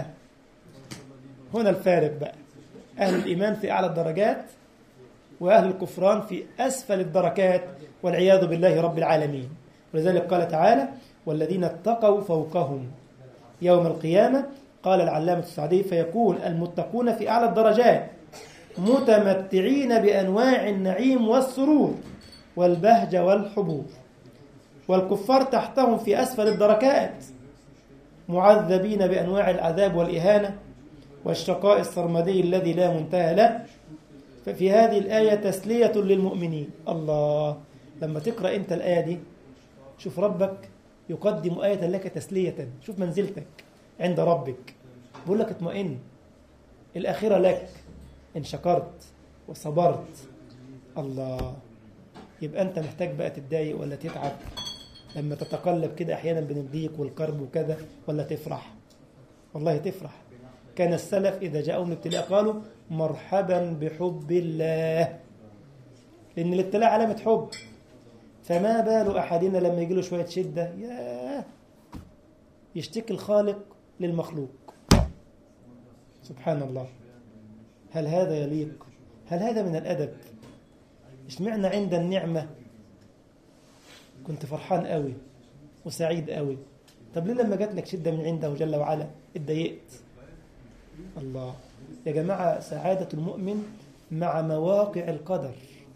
A: هنا الفارق بقى اهل الايمان في اعلى الدرجات واهل الكفران في اسفل الدركات والعياذ بالله رب العالمين ولذلك قال تعالى والذين اتقوا فوقهم يوم القيامة قال العلامة السعدي فيكون المتقون في أعلى الدرجات متمتعين بأنواع النعيم والسرور والبهجة والحبور والكفار تحتهم في أسفل الدركات معذبين بأنواع العذاب والإهانة والشقاء السرمدي الذي لا منتهى له ففي هذه الآية تسلية للمؤمنين الله لما تقرأ أنت الآية دي شوف ربك يقدم آية لك تسلية شوف منزلتك عند ربك بقول لك اطمئن الآخرة لك إن شكرت وصبرت الله يبقى أنت محتاج بقى تتضايق ولا تتعب لما تتقلب كده أحيانا بين الضيق والكرب وكذا ولا تفرح والله تفرح كان السلف إذا جاءهم الابتلاء قالوا مرحبا بحب الله لأن الابتلاء علامة حب فما بال أحدنا لما يجي له شوية شدة ياه يشتكي الخالق للمخلوق سبحان الله هل هذا يليق هل هذا من الأدب اشمعنا عند النعمة كنت فرحان قوي وسعيد قوي طب ليه لما جات لك شدة من عنده جل وعلا اتضايقت الله يا جماعة سعادة المؤمن مع مواقع القدر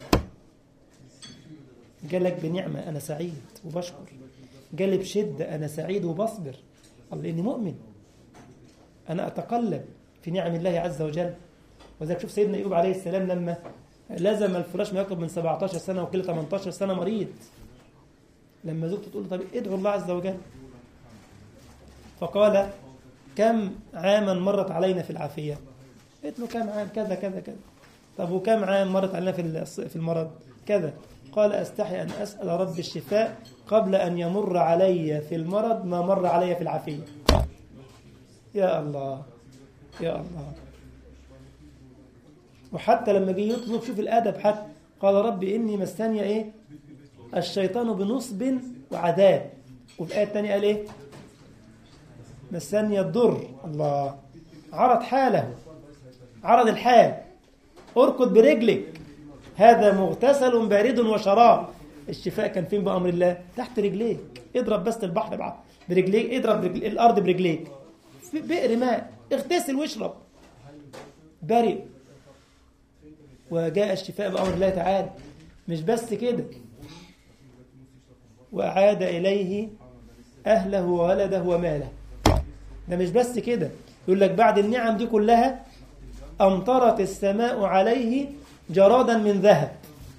A: جالك بنعمة أنا سعيد وبشكر جالي بشدة أنا سعيد وبصبر الله إني مؤمن أنا أتقلب في نعم الله عز وجل وذلك شوف سيدنا أيوب عليه السلام لما لزم الفراش ما يقرب من 17 سنة وكل 18 سنة مريض لما زوجته تقول له طب ادعو الله عز وجل فقال كم عاما مرت علينا في العافية قلت له كم عام كذا كذا كذا طب وكم عام مرت علينا في في المرض كذا قال أستحي أن أسأل رب الشفاء قبل أن يمر علي في المرض ما مر علي في العافية يا الله يا الله وحتى لما جه يطلب شوف الأدب حتى قال رب إني مسني إيه الشيطان بنصب وعذاب وفي الآية الثانية قال إيه مسني الضر الله عرض حاله عرض الحال اركض برجلك هذا مغتسل بارد وشراب الشفاء كان فين بأمر الله تحت رجليك اضرب بس البحر بقى برجليك اضرب رجل... الأرض برجليك بئر ماء اغتسل واشرب برئ وجاء الشفاء بأمر الله تعالى مش بس كده وأعاد إليه أهله وولده وماله ده مش بس كده يقول لك بعد النعم دي كلها أمطرت السماء عليه جرادا من ذهب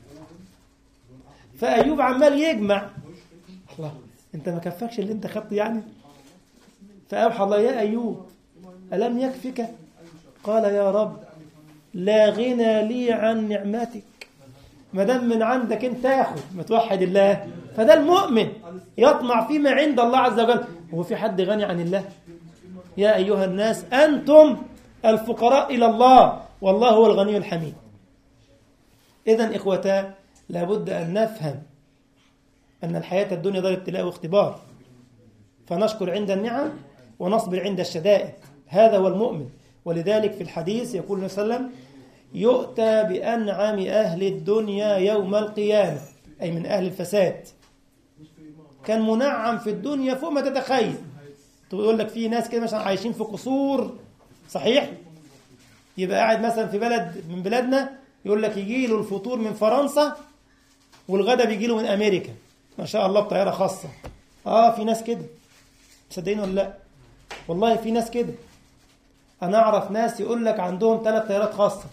A: فأيوب عمال يجمع الله انت ما كفكش اللي انت خدته يعني فأوحى الله يا أيوب ألم يكفك قال يا رب لا غنى لي عن نعمتك ما دام من عندك انت تاخد ما توحد الله فده المؤمن يطمع فيما عند الله عز وجل هو في حد غني عن الله يا أيها الناس أنتم الفقراء إلى الله والله هو الغني الحميد إذا إخوتا لابد أن نفهم أن الحياة الدنيا دار ابتلاء واختبار فنشكر عند النعم ونصبر عند الشدائد هذا هو المؤمن ولذلك في الحديث يقول النبي صلى الله عليه وسلم يؤتى بأنعم أهل الدنيا يوم القيامة أي من أهل الفساد كان منعم في الدنيا فوق ما تتخيل تقول لك في ناس كده مثلا عايشين في قصور صحيح يبقى قاعد مثلا في بلد من بلادنا يقول لك يجي له الفطور من فرنسا والغدا بيجي له من امريكا ما شاء الله بطياره خاصه اه في ناس كده مصدقين ولا لا والله في ناس كده انا اعرف ناس يقول لك عندهم ثلاث طيارات خاصه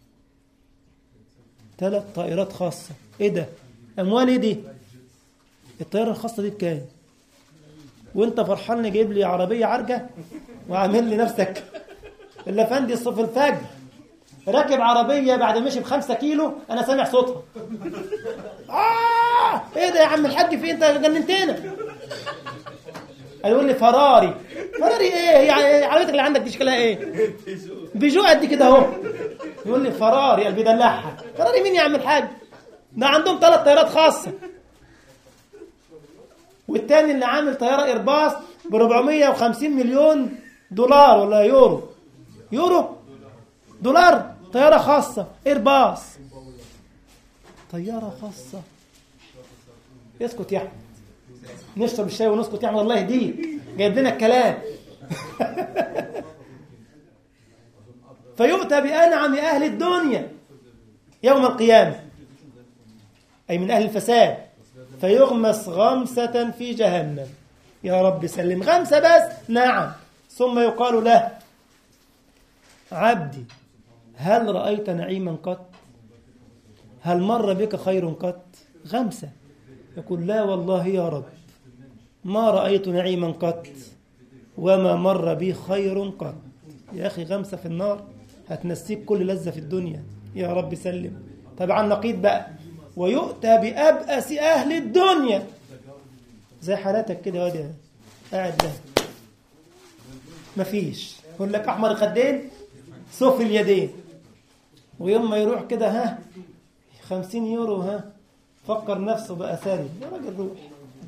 A: ثلاث طائرات خاصه ايه ده اموال ايه دي الطياره الخاصه دي بكام وانت فرحان جايب لي عربيه عرجه وعامل لي نفسك الافندي الصف الفجر راكب عربيه بعد مشي بخمسة كيلو انا سامع صوتها آه ايه ده يا عم الحاج في انت جننتنا يقول لي فراري فراري ايه يعني عربيتك اللي عندك دي شكلها ايه بيجو قد كده اهو يقول لي فراري قلبي دلعها فراري مين يا عم الحاج ده عندهم ثلاث طيارات خاصه والتاني اللي عامل طياره ايرباص ب 450 مليون دولار ولا يورو يورو دولار طياره خاصه ايرباص طياره خاصه اسكت يا احمد نشرب الشاي ونسكت يا عم الله يهديك جايب لنا الكلام فيؤتى بأنعم أهل الدنيا يوم القيامة أي من أهل الفساد فيغمس غمسة في جهنم يا رب سلم غمسة بس نعم ثم يقال له عبدي هل رأيت نعيما قط هل مر بك خير قط غمسة يقول لا والله يا رب ما رأيت نعيما قط وما مر بي خير قط يا أخي غمسة في النار هتنسيك كل لذة في الدنيا يا رب سلم طبعا نقيض بقى ويؤتى بأبأس أهل الدنيا زي حالاتك كده وادي قاعد ده مفيش يقول لك أحمر الخدين صف اليدين ويوم ما يروح كده ها خمسين يورو ها فكر نفسه بقى ثاني يا راجل روح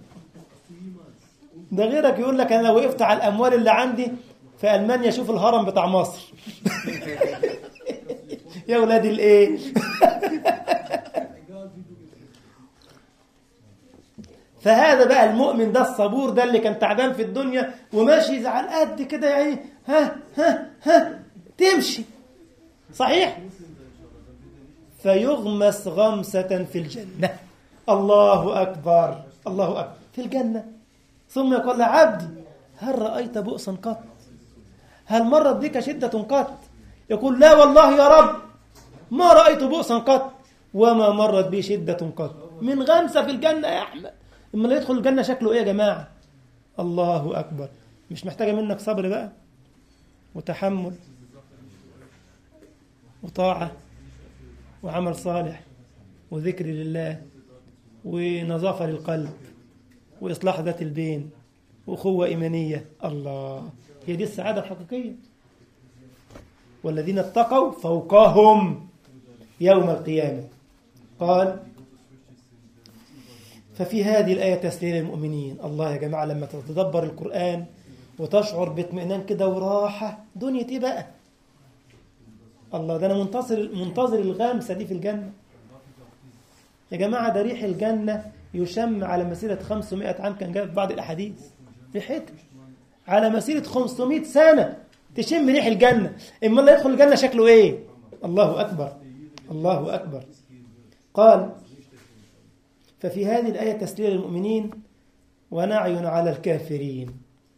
A: ده غيرك يقول لك انا لو وقفت على الاموال اللي عندي في المانيا شوف الهرم بتاع مصر يا ولاد الايه فهذا بقى المؤمن ده الصبور ده اللي كان تعبان في الدنيا وماشي على قد كده يعني ها ها ها تمشي صحيح فيغمس غمسة في الجنة الله أكبر الله أكبر في الجنة ثم يقول لعبدي هل رأيت بؤسا قط هل مرت بك شدة قط يقول لا والله يا رب ما رأيت بؤسا قط وما مرت بي شدة قط من غمسة في الجنة يا أحمد إما اللي يدخل الجنة شكله إيه يا جماعة الله أكبر مش محتاجة منك صبر بقى وتحمل وطاعة وعمل صالح وذكر لله ونظافة للقلب وإصلاح ذات البين وأخوة إيمانية الله هي دي السعادة الحقيقية والذين اتقوا فوقهم يوم القيامة قال ففي هذه الآية تسليل المؤمنين الله يا جماعة لما تتدبر القرآن وتشعر باطمئنان كده وراحة دنيا ايه بقى الله ده أنا منتظر منتظر الغامسة دي في الجنة يا جماعة ده ريح الجنة يشم على مسيرة 500 عام كان جاء في بعض الأحاديث ريحته على مسيرة 500 سنة تشم ريح الجنة إما الله يدخل الجنة شكله إيه الله أكبر الله أكبر قال ففي هذه الآية تسليل المؤمنين ونعي على الكافرين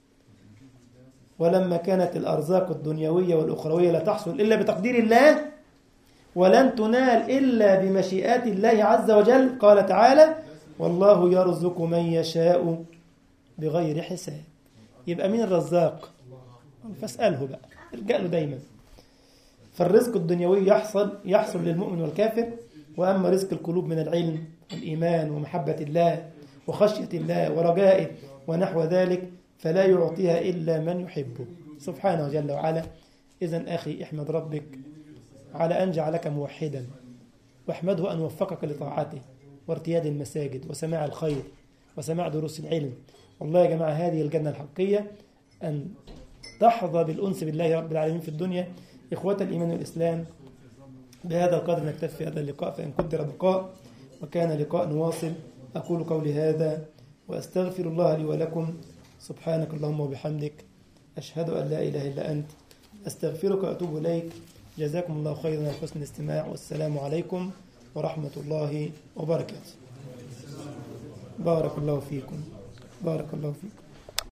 A: ولما كانت الأرزاق الدنيوية والأخروية لا تحصل إلا بتقدير الله ولن تنال إلا بمشيئات الله عز وجل قال تعالى والله يرزق من يشاء بغير حساب يبقى مين الرزاق فاسأله بقى الجأ له دايما فالرزق الدنيوي يحصل يحصل للمؤمن والكافر وأما رزق القلوب من العلم والإيمان ومحبة الله وخشية الله ورجائه ونحو ذلك فلا يعطيها إلا من يحبه سبحانه جل وعلا إذا أخي احمد ربك على أن جعلك موحدا واحمده أن وفقك لطاعته وارتياد المساجد وسماع الخير وسماع دروس العلم والله يا جماعة هذه الجنة الحقيقية أن تحظى بالأنس بالله رب العالمين في الدنيا إخوة الإيمان والإسلام بهذا القدر نكتفي في هذا اللقاء فإن قدر بقاء وكان لقاء واصل أقول قولي هذا وأستغفر الله لي ولكم سبحانك اللهم وبحمدك أشهد أن لا إله إلا أنت أستغفرك وأتوب إليك جزاكم الله خيرا على حسن الاستماع والسلام عليكم ورحمة الله وبركاته بارك الله فيكم بارك الله فيكم